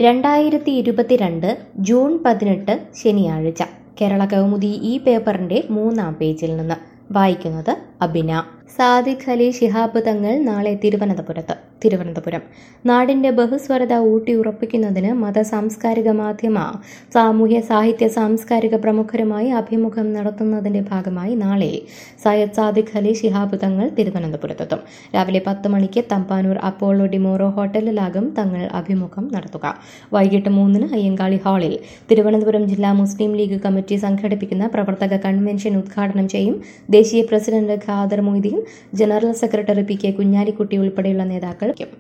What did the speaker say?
രണ്ടായിരത്തി ഇരുപത്തിരണ്ട് ജൂൺ പതിനെട്ട് ശനിയാഴ്ച കേരള കൗമുദി ഈ പേപ്പറിന്റെ മൂന്നാം പേജിൽ നിന്ന് വായിക്കുന്നത് അബിന സാദിഖ് അലി ശിഹാബ് തങ്ങൾ നാളെ തിരുവനന്തപുരത്ത് തിരുവനന്തപുരം നാടിന്റെ ബഹുസ്വരത ഊട്ടിയുറപ്പിക്കുന്നതിന് മത സാംസ്കാരിക മാധ്യമ സാമൂഹ്യ സാഹിത്യ സാംസ്കാരിക പ്രമുഖരുമായി അഭിമുഖം നടത്തുന്നതിന്റെ ഭാഗമായി നാളെ സയ്യദ് സാദിഖ് അലി ശിഹാബ് തങ്ങൾ തിരുവനന്തപുരത്തെത്തും രാവിലെ പത്ത് മണിക്ക് തമ്പാനൂർ അപ്പോളോ ഡിമോറോ ഹോട്ടലിലാകും തങ്ങൾ അഭിമുഖം നടത്തുക വൈകിട്ട് മൂന്നിന് അയ്യങ്കാളി ഹാളിൽ തിരുവനന്തപുരം ജില്ലാ മുസ്ലിം ലീഗ് കമ്മിറ്റി സംഘടിപ്പിക്കുന്ന പ്രവർത്തക കൺവെൻഷൻ ഉദ്ഘാടനം ചെയ്യും ദേശീയ president Khader Moideen general secretary P K Kunhalikutty ഉൾപ്പെടെയുള്ള നേതാക്കൾ